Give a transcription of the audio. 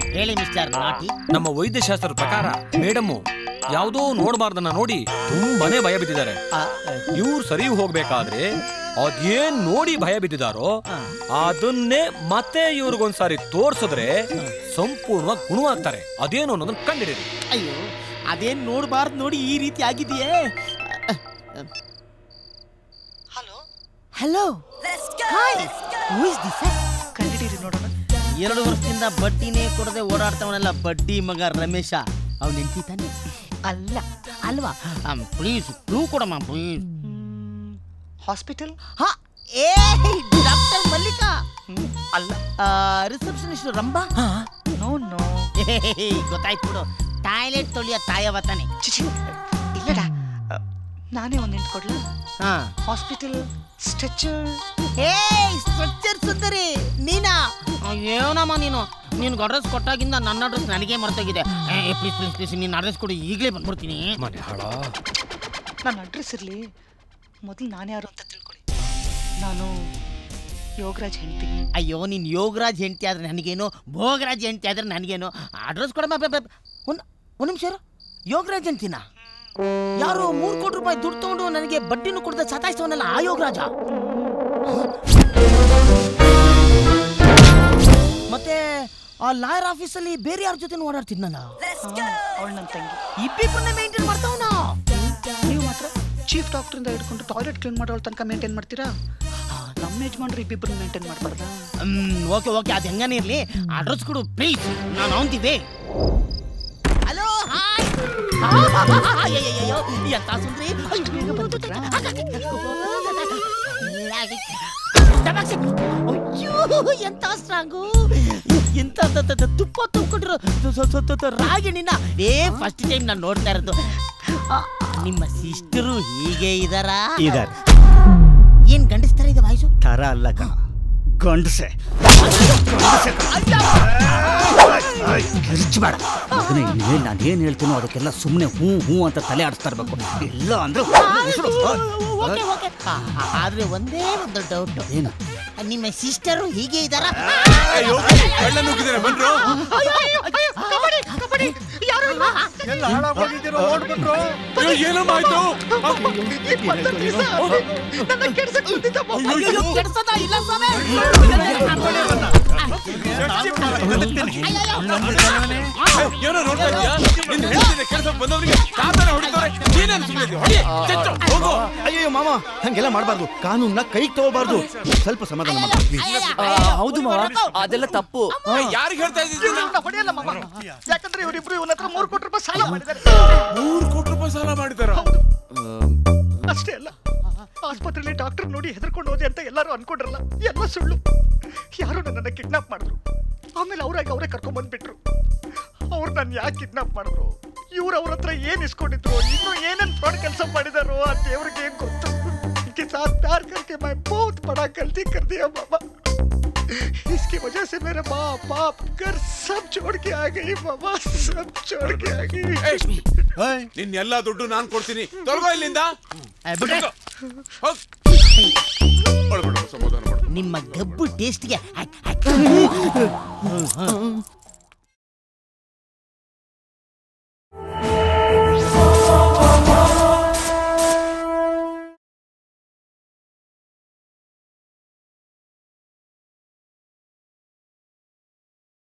ಹೇಳಿ ಮಿಸ್ಟರ್ ನಾಟಿ ನಮ್ಮ ವೈದ್ಯಶಾಸ್ತ್ರದ ಪ್ರಕಾರ ಮೇಡಮ್ ಯಾವುದೋ ನೋಡಬಾರ್ದನ್ನ ನೋಡಿ ತುಂಬಾನೇ ಭಯ ಬಿದ್ದಿದ್ದಾರೆ ಇವ್ರು ಸರಿ ಹೋಗ್ಬೇಕಾದ್ರೆ ಅದೇನ್ ನೋಡಿ ಭಯ ಬಿದ್ದಿದಾರೋ ಅದನ್ನೇ ಮತ್ತೆ ಇವ್ರಿಗೊಂದ್ಸಾರಿ ತೋರ್ಸಿದ್ರೆ ಸಂಪೂರ್ಣವಾಗಿ ಗುಣವಾಗ್ತಾರೆ ಅದೇನು ಅನ್ನೋದನ್ನ ಕಂಡಿಡಿರಿ ಅಯ್ಯೋ ಅದೇನ್ ನೋಡ್ಬಾರ್ದು ನೋಡಿ ಈ ರೀತಿ ಆಗಿದೆಯೇ hello hi who is this ಕಂಡಿಡೀರಿ ನೋಡೋಣ ಎರಡು ವರ್ಷದಿಂದ ಬಡ್ಡಿನೇ ಕೊಡದೆ ಓಡಾಡ್ತಾವನಲ್ಲ ಬಡ್ಡಿ ಮಗ ರಮೇಶ ಅವ್ನ ಹೆಂಡತಿ ತಾನೆ ಅಲ್ಲ ಅಲ್ವಾ ಪ್ಲೀಸ್ ಕ್ಲೂ ಕೊಡಮ್ಮ ಪ್ಲೀಸ್ ಹಾಸ್ಪಿಟಲ್ ಹಾ ಏ ಡಾಕ್ಟರ್ ಮಲ್ಲಿಕಾ ಅಲ್ಲ ರಿಸೆಪ್ಷನಿಸ್ಟ್ ರಂಬಾ ನೋ ನೋ ಏ, ಗೊತ್ತಾಯ್ತು ಬಿಡು ಟಾಯ್ಲೆಟ್ ತೊಳಿಯ ತಾಯವ ತಾನೆ ಚಿಚಿ ಇಲ್ಲಡ ಅ, ನಾನೇ ಒಂದು ನಿಂತು ಕೊಡ್ಲ ಹಾ ಹಾಸ್ಪಿಟಲ್ ಸ್ಟ್ರೆಚರ್ ಏ ಸ್ಟ್ರಕ್ಚರ್ ಸುಂದರಿ ನೀನಾ ಏನಮ್ಮ ನೀನು ನೀನು ಅಡ್ರೆಸ್ ಕೊಟ್ಟಾಗಿಂದ ನನ್ನ ಅಡ್ರೆಸ್ ನನಗೆ ಮರ್ತೋಗಿದೆ ಏ ಪ್ಲೀಸ್ ಪ್ಲೀಸ್ ಪ್ಲೀಸ್ ನಿನ್ನ ಅಡ್ರೆಸ್ ಕೊಡು ಈಗಲೇ ಬಂದ್ಬಿಡ್ತೀನಿ ಮನೆ ಹಾಳ ನನ್ನ ಅಡ್ರೆಸ್ ಇರಲಿ ಮೊದಲು ನಾನು ಯಾರು ಅಂತ ತಿಳ್ಕೊಳ್ಳಿ ನಾನು ಯೋಗರಾಜ್ ಹೆಂಡತಿ ಅಯ್ಯೋ ನೀನು ಯೋಗರಾಜ್ ಹೆಂಡತಿ ಆದ್ರೆ ನನಗೇನು ಭೋಗರಾಜ್ ಹೆಂಡತಿ ಆದ್ರೆ ನನಗೇನು ಅಡ್ರೆಸ್ ಕೊಡಮ್ಮ ಒಂದು ಒಂದು ನಿಮಿಷ ಇರು. ಯೋಗರಾಜ್ ಹೆಂಡ್ತಿನ ಯಾರು ಮೂರು ಕೋಟಿ ರೂಪಾಯಿ ದುಡ್ಡು ತಗೊಂಡು ನನಗೆ ಬಡ್ಡಿನೂ ಕೊಡದೆ ಸತಾಯಿಸ್ತವನಲ್ಲ ಆ ಯೋಗರಾಜ ಮತ್ತೆ ಆ ಲಾಯರ್ ಆಫೀಸಲ್ಲಿ ಬೇರೆ ಯಾರ ಜೊತೆ ಓಡಾಡ್ತಿದ್ನಲ್ಲ ಅವಳು ನನ್ನ ತಂಗಿ ಇಬ್ಬಿಬ್ಬರನ್ನೇ ಮೇಂಟೈನ್ ಮಾಡ್ತಾವನ ನೀವು ಮಾತ್ರ ಚೀಫ್ ಡಾಕ್ಟ್ರಿಂದ ಹಿಡ್ಕೊಂಡು ಟಾಯ್ಲೆಟ್ ಕ್ಲೀನ್ ಮಾಡೋಳ ತನಕ ಮೇಂಟೈನ್ ಮಾಡ್ತೀರಾ ನಮ್ಮ ಯಜಮಾನ್ರು ಇಬ್ಬಿಬ್ಬರು ಮೇಂಟೈನ್ ಮಾಡಬಾರ್ದಾ ಓಕೆ ಓಕೆ ಅದು ಹೆಂಗಾನೆ ಇರಲಿ ಅಡ್ರೆಸ್ ಕೊಡು ಪ್ಲೀಸ್ ನಾನು ಅವನ್ತೀವಿ ಹಲೋ ಹಾಯ್ ಅಯ್ಯಯ್ಯಯ್ಯೋ ಎಂತ ಸುಂದ್ರಿ ಬೇಗ ಬಂದ್ಬಿಟ್ರಾ? ಅಯ್ಯೋ ಎಂತ ಸ್ಟ್ರಾಂಗು ಎಂತ ತ- ತ- ತ- ತುಪ್ಪ ತುಂಬಿಕೊಂಡಿರೋ ರಾಗಿಣಿನ ಏ ಫಸ್ಟ್ ಟೈಮ್ ನಾನು ನೋಡ್ತಾ ಇರೋದು ಆ, ನಿಮ್ಮ ಸಿಸ್ಟರು ಹೀಗೆ ಇದಾರಾ ಇದಾರೆ ಏನ್ ಗಂಡಸ್ತರ ಇದೆ ವಾಯ್ಸು ತರ ಅಲ್ಲ ಕಣ ಗಂಡಸೆ ಕಿರ್ಚ್ಬೇಡ ಮಗನೇ ಇನ್ಮೇಲೆ ನಾನು ಏನು ಹೇಳ್ತೀನೋ ಅದಕ್ಕೆಲ್ಲ ಸುಮ್ಮನೆ ಹ್ಞೂ ಹ್ಞೂ ಅಂತ ತಲೆ ಆಡಿಸ್ತಾ ಇರ್ಬೇಕು ಇಲ್ಲ ಅಂದ್ರೆ ಹೆಸ್ರು- ಓಕೆ ಓಕೆ ಆದ್ರೆ ಒಂದೇ ಒಂದು ಡೌಟ್ ಏನು ನಿಮ್ಮ ಸಿಸ್ಟರು ಹೀಗೆ ಇದಾರಾ ಏನಮ್ಮಾಯ್ತು ಅಯ್ಯೋ, ಕೆಡ್ಸೋದಾ? ಇಲ್ಲ ಸ್ವಾಮಿ. ಏನೋ ನೋಡ್ತಾ ಇದೀಯಾ ನಿನ್ನ ಹೆಂಡತಿನ ಕೆಲಸ ಬಂದವರಿಗೆ ತಾತನ ಹೊಡಿತಾರೆ ನೀನೇನು ಸುಮ್ಮನೆ ಇದೀಯ? ಹೊಡಿ ಚೆಚ್ಚು, ಹೋಗು ಅಯ್ಯೋ ಮಾಮ ಹಂಗೆಲ್ಲ ಮಾಡಬಾರ್ದು ಕಾನೂನ್ನ ಕೈಗೆ ತಗೋಬಾರ್ದು ಸ್ವಲ್ಪ ಸಮಾಧಾನ ಮಾಡಿ ಪ್ಲೀಸ್ ಹೌದು ಮಾವ ಅದೆಲ್ಲ ತಪ್ಪು ಯಾರಿಗೆ ಹೇಳ್ತಾ ಇದ್ದೀರಿ ಹೊಡೆಯಲ್ಲ ಮಾಮ ಯಾಕಂದ್ರೆ ಇವರಿಬ್ರು ಇವನ ಹತ್ರ ಮೂರು ಕೋಟಿ ರೂಪಾಯಿ ಸಾಲ ಮಾಡಿದ್ದಾರೆ ಮೂರು ಕೋಟಿ ರೂಪಾಯಿ ಸಾಲ ಮಾಡಿದಾರ ಅಷ್ಟೇ ಅಲ್ಲ ಆಸ್ಪತ್ರೆಯಲ್ಲಿ ಡಾಕ್ಟರ್ ನೋಡಿ ಹೆದರ್ಕೊಂಡು ಹೋದೆ ಅಂತ ಎಲ್ಲರೂ ಅನ್ಕೊಂಡ್ರಲ್ಲ ಎಲ್ಲ ಸುಳ್ಳು ಯಾರು ನನ್ನನ್ನು ಕಿಡ್ನಾಪ್ ಮಾಡಿದ್ರು ಆಮೇಲೆ ಅವ್ರಾಗ ಅವರೇ ಕರ್ಕೊಂಡ್ ಬಂದ್ಬಿಟ್ರು ಅವ್ರು ನನ್ನ ಯಾಕೆ ಕಿಡ್ನಾಪ್ ಮಾಡಿದ್ರು ಇವ್ರು ಅವ್ರ ಹತ್ರ ಏನ್ ಇಸ್ಕೊಂಡಿದ್ರು ಇನ್ನು ಏನೇನ್ ಫ್ರಾಡ್ ಕೆಲಸ ಮಾಡಿದಾರೋ ಆ ದೇವ್ರಿಗೆ ಏನ್ ಗೊತ್ತು इनके साथ प्यार करके मैं बहुत बड़ा गलती कर दिया बाबा इसकी वजह से मेरे माँ बाप घर सब छोड़ के आ गई बाबा सब छोड़ के आ गई ನಿನ್ನ ಎಲ್ಲಾ ದುಡ್ಡು ನಾನ್ ಕೊಡ್ತೀನಿ ತೊಲಗೋ ಇಲ್ಲಿಂದ ಏ, ಬಿಡ್ರಿ. ಹೋಗ್. ಒಳಗಡೆ ಸಮಾಧಾನ ಮಾಡು ನಿಮ್ಮ ಗಬ್ಬು ಟೇಸ್ಟ್ಗೆ